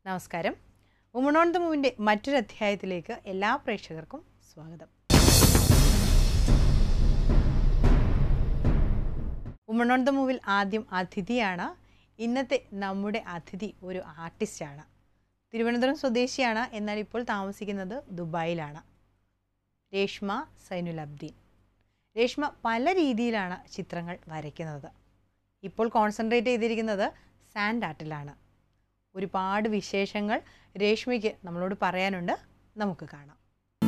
നമസ്കാരം woman on the മൂവിൻ്റെ മറ്റൊരു അധ്യായത്തിലേക്ക് എല്ലാ പ്രേക്ഷകർക്കും സ്വാഗതം വുമൺ ഓൺ ദ മൂവിൽ ആദ്യം അതിഥിയാണ് ഇന്നത്തെ നമ്മുടെ അതിഥി ഒരു ആർട്ടിസ്റ്റാണ് തിരുവനന്തപുരം സ്വദേശിയാണ് എന്നാൽ ഇപ്പോൾ താമസിക്കുന്നത് ദുബായിലാണ് രേഷ്മ സൈനുൽ അബ്ദീൻ രേഷ്മ പല രീതിയിലാണ് ചിത്രങ്ങൾ വരയ്ക്കുന്നത് ഇപ്പോൾ കോൺസെൻട്രേറ്റ് ചെയ്തിരിക്കുന്നത് സാൻഡ് ആർട്ടിലാണ് ഒരുപാട് വിശേഷങ്ങൾ രേഷ്മയ്ക്ക് നമ്മളോട് പറയാനുണ്ട് നമുക്ക് കാണാം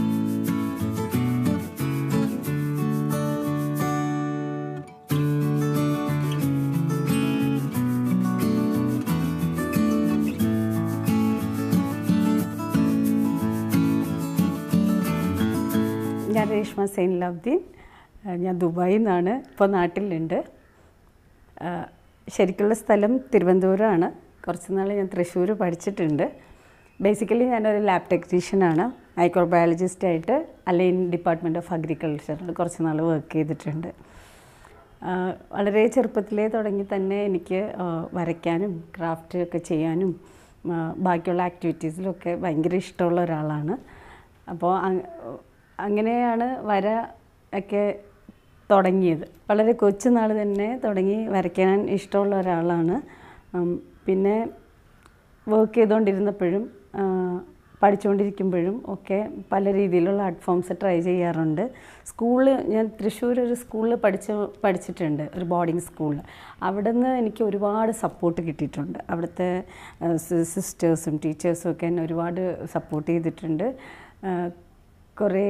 ഞാൻ രേഷ്മ സൈൻലാബ്ദീൻ ഞാൻ ദുബായിൽ നിന്നാണ് ഇപ്പോൾ നാട്ടിലുണ്ട് ആ, ശരിക്കുള്ള സ്ഥലം തിരുവനന്തപുരമാണ് കുറച്ച് നാൾ ഞാൻ തൃശ്ശൂർ പഠിച്ചിട്ടുണ്ട് ബേസിക്കലി ഞാനൊരു ലാബ് ടെക്നീഷ്യനാണ് മൈക്രോബയോളജിസ്റ്റായിട്ട് അലൈൻ ഡിപ്പാർട്ട്മെൻറ്റ് ഓഫ് അഗ്രികൾച്ചറിൽ കുറച്ച് നാൾ വർക്ക് ചെയ്തിട്ടുണ്ട് ആ, വളരെ ചെറുപ്പത്തിലേ തുടങ്ങി തന്നെ എനിക്ക് ആ, വരയ്ക്കാനും ക്രാഫ്റ്റ് ഒക്കെ ചെയ്യാനും ആ, ബാക്കിയുള്ള ആക്ടിവിറ്റീസിലൊക്കെ ഭയങ്കര ഇഷ്ടമുള്ള ഒരാളാണ് അപ്പോൾ അങ്- അങ്ങനെയാണ് വര ഒക്കെ തുടങ്ങിയത് വളരെ കൊച്ചുനാൾ തന്നെ തുടങ്ങി വരയ്ക്കാൻ ഇഷ്ടമുള്ള ഒരാളാണ് ഉം, പിന്നെ വർക്ക് ചെയ്തുകൊണ്ടിരുന്നപ്പോഴും ആ, പഠിച്ചുകൊണ്ടിരിക്കുമ്പോഴും ഒക്കെ പല രീതിയിലുള്ള ആർട്ട് ഫോംസ് ട്രൈ ചെയ്യാറുണ്ട് സ്കൂളിൽ ഞാൻ തൃശ്ശൂർ ഒരു സ്കൂളിൽ പഠിച്ച് പഠിച്ചിട്ടുണ്ട് ഒരു ബോർഡിംഗ് സ്കൂളിൽ അവിടെ നിന്ന് എനിക്ക് ഒരുപാട് സപ്പോർട്ട് കിട്ടിയിട്ടുണ്ട് അവിടുത്തെ സിസ്റ്റേഴ്സും ടീച്ചേഴ്സും ഒക്കെ എന്നെ ഒരുപാട് സപ്പോർട്ട് ചെയ്തിട്ടുണ്ട് ആ, കുറേ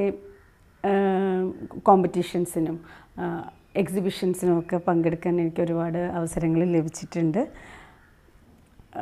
കോമ്പറ്റീഷൻസിനും എക്സിബിഷൻസിനും ഒക്കെ പങ്കെടുക്കാൻ എനിക്ക് ഒരുപാട് അവസരങ്ങൾ ലഭിച്ചിട്ടുണ്ട് ആ,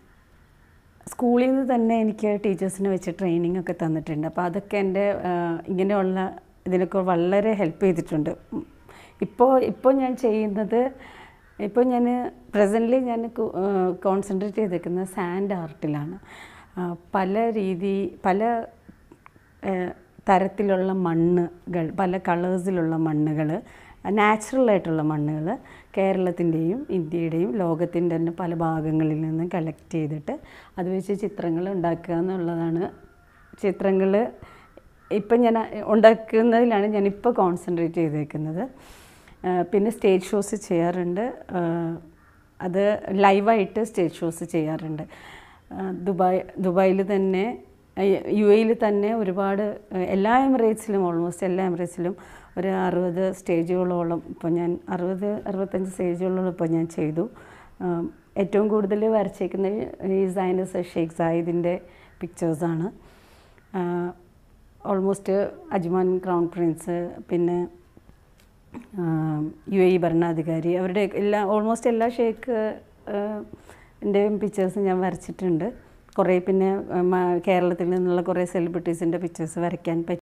സ്കൂളിൽ നിന്ന് തന്നെ എനിക്ക് ടീച്ചേഴ്സിനെ വെച്ച് ട്രെയിനിങ് ഒക്കെ തന്നിട്ടുണ്ട് അപ്പോൾ അതൊക്കെ എൻ്റെ ആ, ഇങ്ങനെയുള്ള ഇതിനൊക്കെ വളരെ ഹെൽപ്പ് ചെയ്തിട്ടുണ്ട് ഉം. ഇപ്പോൾ ഇപ്പോൾ ഞാൻ ചെയ്യുന്നത് ഇപ്പോൾ ഞാൻ പ്രസൻ്റ്ലി ഞാൻ കോൺസെൻട്രേറ്റ് ചെയ്തേക്കുന്നത് സാൻഡ് ആർട്ടിലാണ് ആ, പല രീതി പല ഏഹ്, തരത്തിലുള്ള മണ്ണുകൾ പല കളേഴ്സിലുള്ള മണ്ണുകൾ നാച്ചുറൽ ആയിട്ടുള്ള മണ്ണുകൾ കേരളത്തിൻ്റെയും ഇന്ത്യയുടെയും ലോകത്തിൻ്റെ തന്നെ പല ഭാഗങ്ങളിൽ നിന്ന് കളക്ട് ചെയ്തിട്ട് അത് വെച്ച് ചിത്രങ്ങൾ ഉണ്ടാക്കുക എന്നുള്ളതാണ് ചിത്രങ്ങൾ ഇപ്പം ഞാൻ ഉണ്ടാക്കുന്നതിലാണ് ഞാനിപ്പോൾ കോൺസെൻട്രേറ്റ് ചെയ്തേക്കുന്നത് ഏഹ്, പിന്നെ സ്റ്റേജ് ഷോസ് ചെയ്യാറുണ്ട് ഏഹ്, അത് ലൈവായിട്ട് സ്റ്റേജ് ഷോസ് ചെയ്യാറുണ്ട് ഏഹ്, ദുബായ് ദുബായിൽ തന്നെ യു എയിൽ തന്നെ ഒരുപാട് ഏഹ്, എല്ലാ എമിറേറ്റ്സിലും ഓൾമോസ്റ്റ് എല്ലാ എമിറേറ്റ്സിലും ഒരു അറുപത് സ്റ്റേജുകളോളം ഇപ്പോൾ ഞാൻ അറുപത് അറുപത്തഞ്ച് സ്റ്റേജുകളോളം ഇപ്പോൾ ഞാൻ ചെയ്തു ഏഹ്, ഏറ്റവും കൂടുതൽ വരച്ചേക്കുന്നത് ഈ സൈനസ് ഷെയ്ഖ് സായിദിൻ്റെ പിക്ചേഴ്സാണ് ഓൾമോസ്റ്റ് അജ്മാൻ ക്രൗൺ പ്രിൻസ് പിന്നെ യു എ ഇ ഭരണാധികാരി അവരുടെ എല്ലാ ഓൾമോസ്റ്റ് എല്ലാ ഷേക്ക് എൻ്റെയും പിക്ചേഴ്സ് ഞാൻ വരച്ചിട്ടുണ്ട് കുറേ പിന്നെ ആ, മ- കേരളത്തിൽ നിന്നുള്ള കുറേ സെലിബ്രിറ്റീസിൻ്റെ പിക്ചേഴ്സ് വരയ്ക്കാൻ പറ്റി